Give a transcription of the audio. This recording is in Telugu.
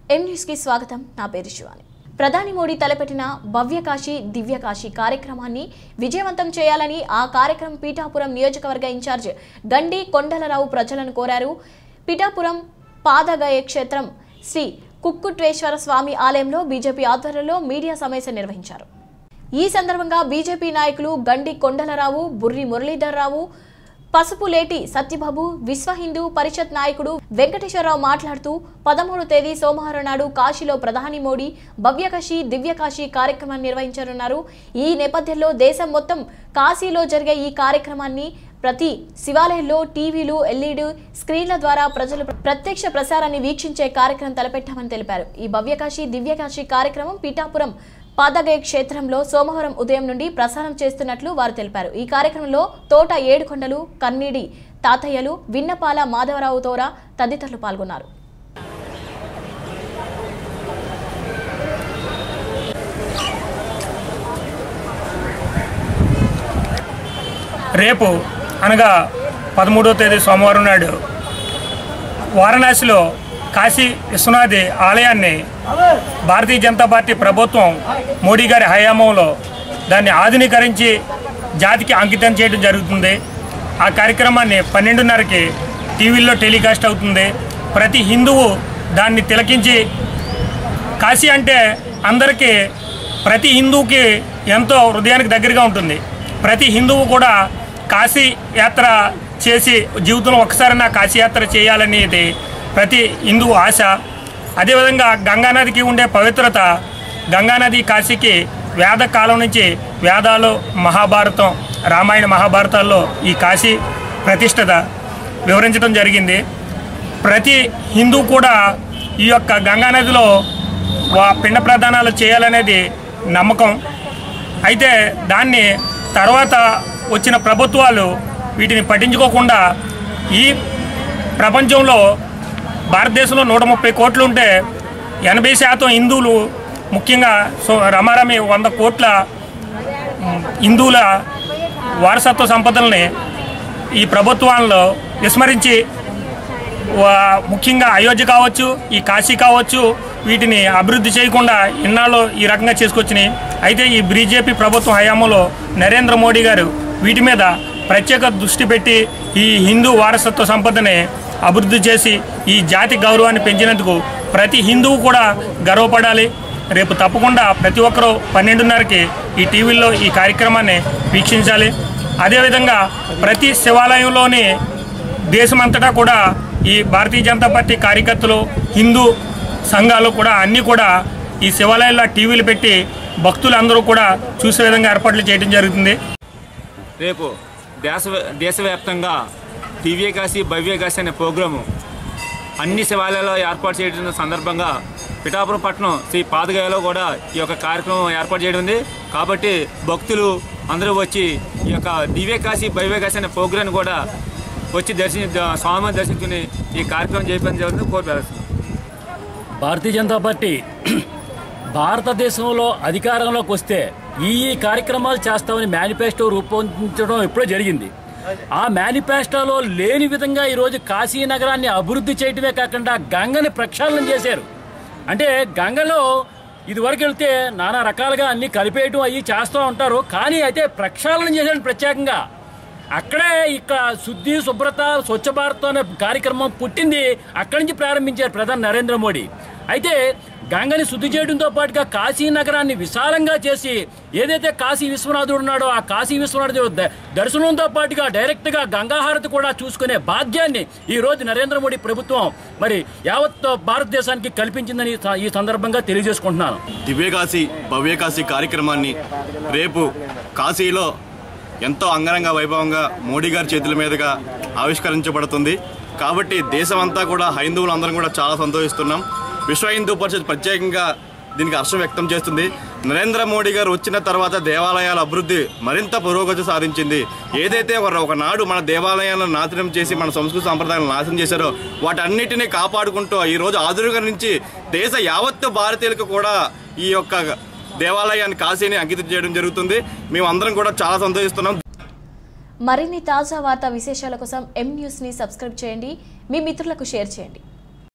ఎం న్యూస్కి స్వాగతం నా పేరు శివాని ప్రధాని మోడీ తలపెట్టిన భవ్యకాశి దివ్యకాశి కార్యక్రమాన్ని విజయవంతం చేయాలని ఆ కార్యక్రమం పీఠాపురం నియోజకవర్గ ఇన్ఛార్జ్ గండి కొండలరావు ప్రజలను కోరారు పీఠాపురం పాదగయ క్షేత్రం శ్రీ కుక్కుట్వేశ్వర స్వామి ఆలయంలో బీజేపీ ఆధ్వర్యంలో మీడియా సమావేశం నిర్వహించారు ఈ సందర్భంగా బీజేపీ నాయకులు గండి కొండలరావు బుర్రి మురళీధర్రావు పసుపులేటి సత్యబాబు విశ్వ హిందూ పరిషత్ నాయకుడు వెంకటేశ్వరరావు మాట్లాడుతూ పదమూడు తేదీ సోమవారం నాడు కాశీలో ప్రధాని మోడీ భవ్యకాశి దివ్యకాశి కార్యక్రమాన్ని నిర్వహించనున్నారు ఈ నేపథ్యంలో దేశం మొత్తం కాశీలో జరిగే ఈ కార్యక్రమాన్ని ప్రతి శివాలయంలో టీవీలు ఎల్ఈడి స్క్రీన్ల ద్వారా ప్రజలు ప్రత్యక్ష ప్రసారాన్ని వీక్షించే కార్యక్రమం తలపెట్టామని తెలిపారు ఈ భవ్యకాశి దివ్యకాశి కార్యక్రమం పీఠాపురం పాదగయ క్షేత్రంలో సోమవారం ఉదయం నుండి ప్రసారం చేస్తున్నట్లు వారు తెలిపారు ఈ కార్యక్రమంలో తోట ఏడుకొండలు కన్నీడి తాతయ్యలు విన్నపాల మాధవరావు తోర తదితరులు పాల్గొన్నారు రేపు అనగా పదమూడవ తేదీ సోమవారం నాడు వారణాసిలో కాశీ విశ్వనాథి ఆలయాన్ని భారతీయ జనతా పార్టీ ప్రభుత్వం మోడీ గారి హయాంలో దాన్ని ఆధునీకరించి జాతికి అంకితం చేయడం జరుగుతుంది ఆ కార్యక్రమాన్ని పన్నెండున్నరకి టీవీల్లో టెలికాస్ట్ అవుతుంది ప్రతి హిందువు దాన్ని తిలకించి కాశీ అంటే అందరికీ ప్రతి హిందువుకి ఎంతో హృదయానికి దగ్గరగా ఉంటుంది ప్రతి హిందువు కూడా కాశీ యాత్ర చేసి జీవితంలో ఒకసారైనా కాశీ యాత్ర చేయాలనేది ప్రతి హిందువు ఆశ అదేవిధంగా గంగానదికి ఉండే పవిత్రత గంగానది కాశీకి వేద కాలం నుంచి వేదాలు మహాభారతం రామాయణ మహాభారతాల్లో ఈ కాశీ ప్రతిష్టత వివరించడం జరిగింది ప్రతి హిందూ కూడా ఈ యొక్క గంగానదిలో వా పిండ ప్రదానాలు చేయాలనేది నమ్మకం అయితే దాన్ని తర్వాత వచ్చిన ప్రభుత్వాలు వీటిని పట్టించుకోకుండా ఈ ప్రపంచంలో భారతదేశంలో నూట ముప్పై కోట్లు ఉంటే ఎనభై శాతం హిందువులు ముఖ్యంగా సో రమారమి వంద కోట్ల మ్, హిందువుల వారసత్వ సంపదల్ని ఈ ప్రభుత్వాల్లో విస్మరించి వా- ముఖ్యంగా అయోధ్య కావచ్చు ఈ కాశీ కావచ్చు వీటిని అభివృద్ధి చేయకుండా ఇన్నాళ్ళు ఈ రకంగా చేసుకొచ్చినాయి అయితే ఈ బీజేపీ ప్రభుత్వం హయాంలో నరేంద్ర మోడీ గారు వీటి మీద ప్రత్యేక దృష్టి పెట్టి ఈ హిందూ వారసత్వ సంపదని అభివృద్ధి చేసి ఈ జాతి గౌరవాన్ని పెంచినందుకు ప్రతి హిందువు కూడా గర్వపడాలి రేపు తప్పకుండా ప్రతి ఒక్కరూ పన్నెండున్నరకి ఈ టీవీల్లో ఈ కార్యక్రమాన్ని వీక్షించాలి అదేవిధంగా ప్రతి శివాలయంలోని దేశమంతటా కూడా ఈ భారతీయ జనతా పార్టీ కార్యకర్తలు హిందూ సంఘాలు కూడా అన్నీ కూడా ఈ శివాలయాల్లో టీవీలు పెట్టి భక్తులందరూ కూడా చూసే విధంగా ఏర్పాట్లు చేయడం జరుగుతుంది రేపు దేశ దేశవ్యాప్తంగా దివ్య కాశీ భవ్య కాశీ అనే ప్రోగ్రాము అన్ని శివాలయాల్లో ఏర్పాటు చేయడం సందర్భంగా పిఠాపురం పట్టణం శ్రీ పాదగాయలో కూడా ఈ యొక్క కార్యక్రమం ఏర్పాటు చేయడం ఉంది కాబట్టి భక్తులు అందరూ వచ్చి ఈ యొక్క దివ్య కాశీ భవ్య కాశీ అనే ప్రోగ్రాం కూడా వచ్చి దర్శించి స్వామిని దర్శించుకుని ఈ కార్యక్రమం చేయడం జరుగుతుంది కోరుతున్నాను భారతీయ జనతా పార్టీ భారతదేశంలో అధికారంలోకి వస్తే ఈ ఈ కార్యక్రమాలు చేస్తామని మేనిఫెస్టో రూపొందించడం ఎప్పుడో జరిగింది ఆ మేనిఫెస్టోలో లేని విధంగా ఈరోజు కాశీ నగరాన్ని అభివృద్ధి చేయటమే కాకుండా గంగని ప్రక్షాళన చేశారు అంటే గంగలో ఇదివరకు వెళ్తే నానా రకాలుగా అన్ని కలిపేయటం అవి చేస్తూ ఉంటారు కానీ అయితే ప్రక్షాళన చేశాడు ప్రత్యేకంగా అక్కడే ఇక్కడ శుద్ధి శుభ్రత స్వచ్ఛ భారత్ అనే కార్యక్రమం పుట్టింది అక్కడి నుంచి ప్రారంభించారు ప్రధాని నరేంద్ర మోడీ అయితే గంగని శుద్ధి చేయడంతో పాటుగా కాశీ నగరాన్ని విశాలంగా చేసి ఏదైతే కాశీ విశ్వనాథుడు ఉన్నాడో ఆ కాశీ విశ్వనాథుడు ద- దర్శనంతో పాటుగా డైరెక్ట్గా గంగాహారతి కూడా చూసుకునే భాగ్యాన్ని ఈ రోజు నరేంద్ర మోడీ ప్రభుత్వం మరి యావత్ భారతదేశానికి కల్పించిందని స- ఈ సందర్భంగా తెలియజేసుకుంటున్నాను దివ్యకాశి భవ్యకాశి కార్యక్రమాన్ని రేపు కాశీలో ఎంతో అంగరంగ వైభవంగా మోడీ గారి చేతుల మీదుగా ఆవిష్కరించబడుతుంది కాబట్టి దేశమంతా కూడా హైందువులందరం కూడా చాలా సంతోషిస్తున్నాం విశ్వ హిందూ పరిషత్ ప్రత్యేకంగా దీనికి హర్షం వ్యక్తం చేస్తుంది నరేంద్ర మోడీ గారు వచ్చిన తర్వాత దేవాలయాల అభివృద్ధి మరింత పురోగతి సాధించింది ఏదైతే ఒక ఒకనాడు మన దేవాలయాలను నాశనం చేసి మన సంస్కృతి సంప్రదాయాలను నాశనం చేశారో వాటన్నిటిని కాపాడుకుంటూ ఈ రోజు ఆధునీకరించి దేశ యావత్తు భారతీయులకు కూడా ఈ యొక్క దేవాలయాన్ని కాశీని అంకితం చేయడం జరుగుతుంది మేము అందరం కూడా చాలా సంతోషిస్తున్నాం మరిన్ని తాజా వార్తా విశేషాల కోసం ఎం న్యూస్ని సబ్స్క్రైబ్ చేయండి మీ మిత్రులకు షేర్ చేయండి